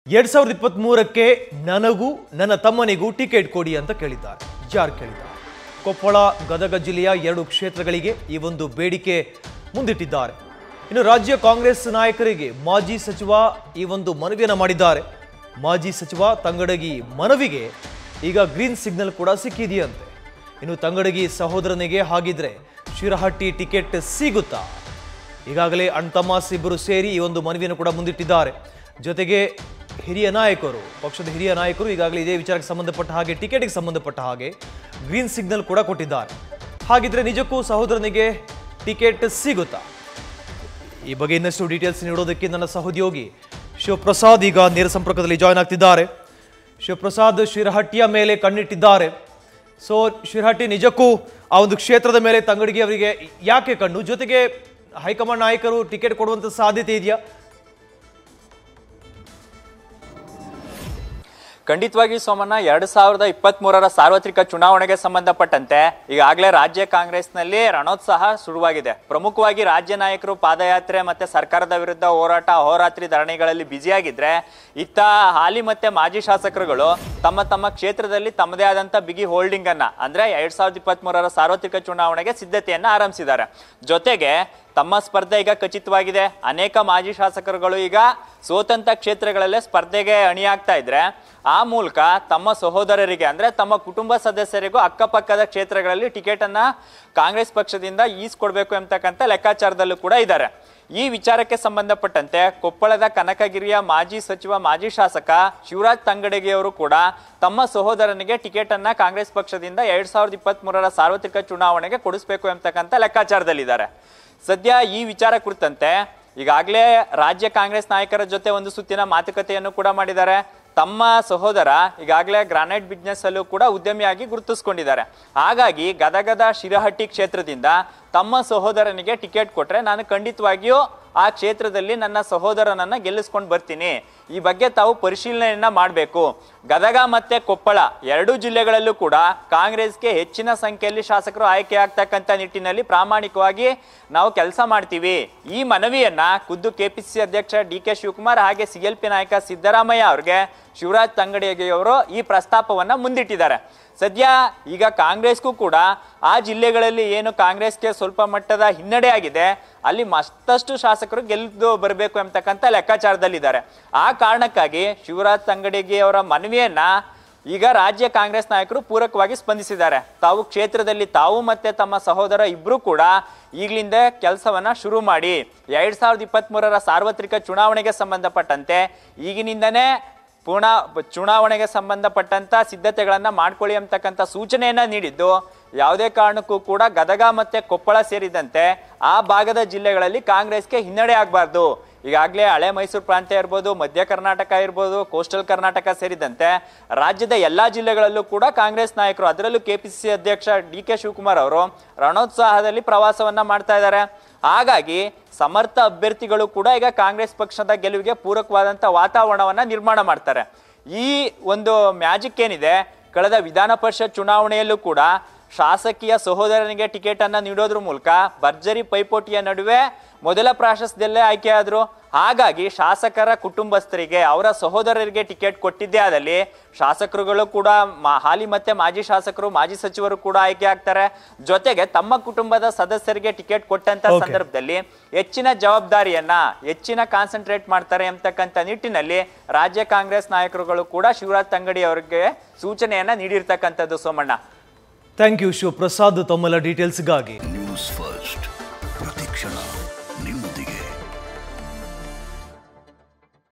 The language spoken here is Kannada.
ಎರಡ್ ಸಾವಿರದ ಇಪ್ಪತ್ತ್ ಮೂರಕ್ಕೆ ನನಗೂ ನನ್ನ ತಮ್ಮನಿಗೂ ಟಿಕೆಟ್ ಕೊಡಿ ಅಂತ ಕೇಳಿದ್ದಾರೆ ಯಾರು ಕೇಳಿದ್ದಾರೆ ಕೊಪ್ಪಳ ಗದಗ ಜಿಲ್ಲೆಯ ಎರಡು ಕ್ಷೇತ್ರಗಳಿಗೆ ಈ ಒಂದು ಬೇಡಿಕೆ ಮುಂದಿಟ್ಟಿದ್ದಾರೆ ಇನ್ನು ರಾಜ್ಯ ಕಾಂಗ್ರೆಸ್ ನಾಯಕರಿಗೆ ಮಾಜಿ ಸಚಿವ ಈ ಒಂದು ಮನವಿಯನ್ನು ಮಾಡಿದ್ದಾರೆ ಮಾಜಿ ಸಚಿವ ತಂಗಡಗಿ ಮನವಿಗೆ ಈಗ ಗ್ರೀನ್ ಸಿಗ್ನಲ್ ಕೂಡ ಸಿಕ್ಕಿದೆಯಂತೆ ಇನ್ನು ತಂಗಡಗಿ ಸಹೋದರನಿಗೆ ಹಾಗಿದ್ರೆ ಶಿರಹಟ್ಟಿ ಟಿಕೆಟ್ ಸಿಗುತ್ತಾ ಈಗಾಗಲೇ ಅಣ್ತಮಾಸ್ ಇಬ್ಬರು ಸೇರಿ ಈ ಒಂದು ಮನವಿಯನ್ನು ಕೂಡ ಮುಂದಿಟ್ಟಿದ್ದಾರೆ ಜೊತೆಗೆ ಹಿರಿಯ ನಾಯಕರು ಪಕ್ಷದ ಹಿರಿಯ ನಾಯಕರು ಈಗಾಗಲೇ ಇದೇ ವಿಚಾರಕ್ಕೆ ಸಂಬಂಧಪಟ್ಟ ಹಾಗೆ ಟಿಕೆಟ್ಗೆ ಸಂಬಂಧಪಟ್ಟ ಹಾಗೆ ಗ್ರೀನ್ ಸಿಗ್ನಲ್ ಕೂಡ ಕೊಟ್ಟಿದ್ದಾರೆ ಹಾಗಿದ್ರೆ ನಿಜಕ್ಕೂ ಸಹೋದರನಿಗೆ ಟಿಕೆಟ್ ಸಿಗುತ್ತಾ ಈ ಬಗ್ಗೆ ಇನ್ನಷ್ಟು ಡೀಟೇಲ್ಸ್ ನೀಡೋದಕ್ಕೆ ನನ್ನ ಸಹೋದ್ಯೋಗಿ ಶಿವಪ್ರಸಾದ್ ಈಗ ನೇರ ಸಂಪರ್ಕದಲ್ಲಿ ಜಾಯ್ನ್ ಆಗ್ತಿದ್ದಾರೆ ಶಿವಪ್ರಸಾದ್ ಶಿರಹಟ್ಟಿಯ ಮೇಲೆ ಕಣ್ಣಿಟ್ಟಿದ್ದಾರೆ ಸೊ ಶಿರಹಟ್ಟಿ ನಿಜಕ್ಕೂ ಆ ಒಂದು ಕ್ಷೇತ್ರದ ಮೇಲೆ ತಂಗಡಿಗೆ ಅವರಿಗೆ ಯಾಕೆ ಕಣ್ಣು ಜೊತೆಗೆ ಹೈಕಮಾಂಡ್ ನಾಯಕರು ಟಿಕೆಟ್ ಕೊಡುವಂತ ಸಾಧ್ಯತೆ ಇದೆಯಾ ಖಂಡಿತವಾಗಿ ಸೋಮಣ್ಣ ಎರಡ್ ಸಾವಿರದ ಇಪ್ಪತ್ತ್ ಮೂರರ ಸಾರ್ವತ್ರಿಕ ಚುನಾವಣೆಗೆ ಸಂಬಂಧಪಟ್ಟಂತೆ ಈಗಾಗಲೇ ರಾಜ್ಯ ಕಾಂಗ್ರೆಸ್ನಲ್ಲಿ ರಣೋತ್ಸಾಹ ಶುರುವಾಗಿದೆ ಪ್ರಮುಖವಾಗಿ ರಾಜ್ಯ ನಾಯಕರು ಪಾದಯಾತ್ರೆ ಮತ್ತೆ ಸರ್ಕಾರದ ವಿರುದ್ಧ ಹೋರಾಟ ಅಹೋರಾತ್ರಿ ಧರಣಿಗಳಲ್ಲಿ ಬ್ಯುಸಿಯಾಗಿದ್ರೆ ಇತ್ತ ಹಾಲಿ ಮತ್ತೆ ಮಾಜಿ ಶಾಸಕರುಗಳು ತಮ್ಮ ತಮ್ಮ ಕ್ಷೇತ್ರದಲ್ಲಿ ತಮ್ಮದೇ ಆದಂತ ಬಿಗಿ ಹೋಲ್ಡಿಂಗ್ ಅನ್ನ ಅಂದ್ರೆ ಎರಡ್ ಸಾವಿರದ ಇಪ್ಪತ್ತ್ ಮೂರರ ಸಾರ್ವತ್ರಿಕ ಚುನಾವಣೆಗೆ ಸಿದ್ಧತೆಯನ್ನ ಆರಂಭಿಸಿದ್ದಾರೆ ಜೊತೆಗೆ ತಮ್ಮ ಸ್ಪರ್ಧೆ ಈಗ ಖಚಿತವಾಗಿದೆ ಅನೇಕ ಮಾಜಿ ಶಾಸಕರುಗಳು ಈಗ ಸೋತಂತ ಕ್ಷೇತ್ರಗಳಲ್ಲೇ ಸ್ಪರ್ಧೆಗೆ ಅಣಿಯಾಗ್ತಾ ಇದ್ರೆ ಆ ಮೂಲಕ ತಮ್ಮ ಸಹೋದರರಿಗೆ ಅಂದ್ರೆ ತಮ್ಮ ಕುಟುಂಬ ಸದಸ್ಯರಿಗೂ ಅಕ್ಕಪಕ್ಕದ ಕ್ಷೇತ್ರಗಳಲ್ಲಿ ಟಿಕೆಟ್ ಅನ್ನ ಕಾಂಗ್ರೆಸ್ ಪಕ್ಷದಿಂದ ಈಸ್ಕೊಡ್ಬೇಕು ಎಂಬತಕ್ಕಂಥ ಲೆಕ್ಕಾಚಾರದಲ್ಲೂ ಕೂಡ ಇದ್ದಾರೆ ಈ ವಿಚಾರಕ್ಕೆ ಸಂಬಂಧಪಟ್ಟಂತೆ ಕೊಪ್ಪಳದ ಕನಕಗಿರಿಯ ಮಾಜಿ ಸಚಿವ ಮಾಜಿ ಶಾಸಕ ಶಿವರಾಜ್ ತಂಗಡಗಿಯವರು ಕೂಡ ತಮ್ಮ ಸಹೋದರನಿಗೆ ಟಿಕೆಟ್ ಅನ್ನ ಕಾಂಗ್ರೆಸ್ ಪಕ್ಷದಿಂದ ಎರಡ್ ಸಾವಿರದ ಇಪ್ಪತ್ತ್ ಮೂರರ ಸಾರ್ವತ್ರಿಕ ಚುನಾವಣೆಗೆ ಕೊಡಿಸ್ಬೇಕು ಎಂಬತಕ್ಕಂಥ ಲೆಕ್ಕಾಚಾರದಲ್ಲಿದ್ದಾರೆ ಸದ್ಯ ಈ ವಿಚಾರ ಕುರಿತಂತೆ ಈಗಾಗಲೇ ರಾಜ್ಯ ಕಾಂಗ್ರೆಸ್ ನಾಯಕರ ಜೊತೆ ಒಂದು ಸುತ್ತಿನ ಮಾತುಕತೆಯನ್ನು ಕೂಡ ಮಾಡಿದ್ದಾರೆ ತಮ್ಮ ಸಹೋದರ ಈಗಾಗಲೇ ಗ್ರಾನೈಟ್ ಬಿಸ್ನೆಸ್ ಅಲ್ಲೂ ಕೂಡ ಉದ್ಯಮಿಯಾಗಿ ಗುರುತಿಸ್ಕೊಂಡಿದ್ದಾರೆ ಹಾಗಾಗಿ ಗದಗದ ಶಿರಹಟ್ಟಿ ಕ್ಷೇತ್ರದಿಂದ ತಮ್ಮ ಸಹೋದರನಿಗೆ ಟಿಕೆಟ್ ಕೊಟ್ರೆ ನಾನು ಖಂಡಿತವಾಗಿಯೂ ಆ ಕ್ಷೇತ್ರದಲ್ಲಿ ನನ್ನ ಸಹೋದರನನ್ನ ಗೆಲ್ಲಿಸ್ಕೊಂಡು ಬರ್ತೀನಿ ಈ ಬಗ್ಗೆ ತಾವು ಪರಿಶೀಲನೆಯನ್ನ ಮಾಡಬೇಕು ಗದಗ ಮತ್ತೆ ಕೊಪ್ಪಳ ಎರಡೂ ಜಿಲ್ಲೆಗಳಲ್ಲೂ ಕೂಡ ಕಾಂಗ್ರೆಸ್ಗೆ ಹೆಚ್ಚಿನ ಸಂಖ್ಯೆಯಲ್ಲಿ ಶಾಸಕರು ಆಯ್ಕೆ ಆಗ್ತಕ್ಕಂಥ ನಿಟ್ಟಿನಲ್ಲಿ ಪ್ರಾಮಾಣಿಕವಾಗಿ ನಾವು ಕೆಲಸ ಮಾಡ್ತೀವಿ ಈ ಮನವಿಯನ್ನ ಖುದ್ದು ಕೆಪಿಸಿಸಿ ಅಧ್ಯಕ್ಷ ಡಿ ಕೆ ಶಿವಕುಮಾರ್ ಹಾಗೆ ಸಿ ಎಲ್ ಪಿ ನಾಯಕ ಸಿದ್ದರಾಮಯ್ಯ ಅವ್ರಿಗೆ ಶಿವರಾಜ್ ತಂಗಡಿಯವರು ಈ ಪ್ರಸ್ತಾಪವನ್ನ ಮುಂದಿಟ್ಟಿದ್ದಾರೆ ಸದ್ಯ ಈಗ ಕಾಂಗ್ರೆಸ್ಗೂ ಕೂಡ ಆ ಜಿಲ್ಲೆಗಳಲ್ಲಿ ಏನು ಕಾಂಗ್ರೆಸ್ಗೆ ಸ್ವಲ್ಪ ಮಟ್ಟದ ಹಿನ್ನಡೆ ಆಗಿದೆ ಅಲ್ಲಿ ಮತ್ತಷ್ಟು ಶಾಸಕರು ಗೆದ್ದು ಬರಬೇಕು ಎಂಬತಕ್ಕಂಥ ಲೆಕ್ಕಾಚಾರದಲ್ಲಿದ್ದಾರೆ ಆ ಕಾರಣಕ್ಕಾಗಿ ಶಿವರಾಜ್ ತಂಗಡಿಗೆ ಅವರ ಮನವಿಯನ್ನ ಈಗ ರಾಜ್ಯ ಕಾಂಗ್ರೆಸ್ ನಾಯಕರು ಪೂರಕವಾಗಿ ಸ್ಪಂದಿಸಿದ್ದಾರೆ ತಾವು ಕ್ಷೇತ್ರದಲ್ಲಿ ತಾವು ಮತ್ತೆ ತಮ್ಮ ಸಹೋದರ ಇಬ್ರು ಕೂಡ ಈಗಲಿಂದ ಕೆಲಸವನ್ನ ಶುರು ಮಾಡಿ ಎರಡ್ ಸಾವಿರದ ಇಪ್ಪತ್ತ್ ಮೂರರ ಸಾರ್ವತ್ರಿಕ ಚುನಾವಣೆಗೆ ಸಂಬಂಧಪಟ್ಟಂತೆ ಈಗಿನಿಂದನೇ ಪೂರ್ಣ ಚುನಾವಣೆಗೆ ಸಂಬಂಧಪಟ್ಟಂತ ಸಿದ್ಧತೆಗಳನ್ನ ಮಾಡ್ಕೊಳ್ಳಿ ಅಂತಕ್ಕಂಥ ಸೂಚನೆಯನ್ನ ನೀಡಿದ್ದು ಯಾವುದೇ ಕಾರಣಕ್ಕೂ ಕೂಡ ಗದಗ ಮತ್ತೆ ಕೊಪ್ಪಳ ಸೇರಿದಂತೆ ಆ ಭಾಗದ ಜಿಲ್ಲೆಗಳಲ್ಲಿ ಕಾಂಗ್ರೆಸ್ಗೆ ಹಿನ್ನಡೆ ಆಗಬಾರ್ದು ಈಗಾಗಲೇ ಹಳೆ ಮೈಸೂರು ಪ್ರಾಂತ್ಯ ಇರ್ಬೋದು ಮಧ್ಯ ಕರ್ನಾಟಕ ಇರ್ಬೋದು ಕೋಸ್ಟಲ್ ಕರ್ನಾಟಕ ಸೇರಿದಂತೆ ರಾಜ್ಯದ ಎಲ್ಲಾ ಜಿಲ್ಲೆಗಳಲ್ಲೂ ಕೂಡ ಕಾಂಗ್ರೆಸ್ ನಾಯಕರು ಅದರಲ್ಲೂ ಕೆಪಿಸಿಸಿ ಅಧ್ಯಕ್ಷ ಡಿ ಕೆ ಶಿವಕುಮಾರ್ ಅವರು ರಣೋತ್ಸಾಹದಲ್ಲಿ ಪ್ರವಾಸವನ್ನ ಮಾಡ್ತಾ ಇದ್ದಾರೆ ಹಾಗಾಗಿ ಸಮರ್ಥ ಅಭ್ಯರ್ಥಿಗಳು ಕೂಡ ಈಗ ಕಾಂಗ್ರೆಸ್ ಪಕ್ಷದ ಗೆಲುವಿಗೆ ಪೂರಕವಾದಂಥ ವಾತಾವರಣವನ್ನ ನಿರ್ಮಾಣ ಮಾಡ್ತಾರೆ ಈ ಒಂದು ಮ್ಯಾಜಿಕ್ ಏನಿದೆ ಕಳೆದ ವಿಧಾನ ಪರಿಷತ್ ಚುನಾವಣೆಯಲ್ಲೂ ಕೂಡ ಶಾಸಕೀಯ ಸಹೋದರನಿಗೆ ಟಿಕೆಟ್ ಅನ್ನ ನೀಡೋದ್ರ ಮೂಲಕ ಭರ್ಜರಿ ಪೈಪೋಟಿಯ ನಡುವೆ ಮೊದಲ ಪ್ರಾಶಸ್ತ್ಯದಲ್ಲೇ ಆಯ್ಕೆಯಾದ್ರು ಹಾಗಾಗಿ ಶಾಸಕರ ಕುಟುಂಬಸ್ಥರಿಗೆ ಅವರ ಸಹೋದರರಿಗೆ ಟಿಕೆಟ್ ಕೊಟ್ಟಿದ್ದೇ ಆದಲ್ಲಿ ಶಾಸಕರುಗಳು ಕೂಡ ಮಾ- ಹಾಲಿ ಮತ್ತೆ ಮಾಜಿ ಶಾಸಕರು ಮಾಜಿ ಸಚಿವರು ಕೂಡ ಆಯ್ಕೆ ಆಗ್ತಾರೆ ಜೊತೆಗೆ ತಮ್ಮ ಕುಟುಂಬದ ಸದಸ್ಯರಿಗೆ ಟಿಕೆಟ್ ಕೊಟ್ಟಂತ Okay. ಸಂದರ್ಭದಲ್ಲಿ ಹೆಚ್ಚಿನ ಜವಾಬ್ದಾರಿಯನ್ನ ಹೆಚ್ಚಿನ ಕಾನ್ಸಂಟ್ರೇಟ್ ಮಾಡ್ತಾರೆ ಎಂಬತಕ್ಕಂಥ ನಿಟ್ಟಿನಲ್ಲಿ ರಾಜ್ಯ ಕಾಂಗ್ರೆಸ್ ನಾಯಕರುಗಳು ಕೂಡ ಶಿವರಾಜ್ ತಂಗಡಿ ಅವರಿಗೆ ಸೂಚನೆಯನ್ನ ನೀಡಿರ್ತಕ್ಕಂಥದ್ದು ಸೋಮಣ್ಣ ಥ್ಯಾಂಕ್ ಯು ಶಿವಪ್ರಸಾದ್ ತಮ್ಮೆಲ್ಲ ಡೀಟೇಲ್ಸ್ಗಾಗಿ ನ್ಯೂಸ್ ಫಸ್ಟ್ ಪ್ರತಿಕ್ಷಣ ನಿಮ್ಮ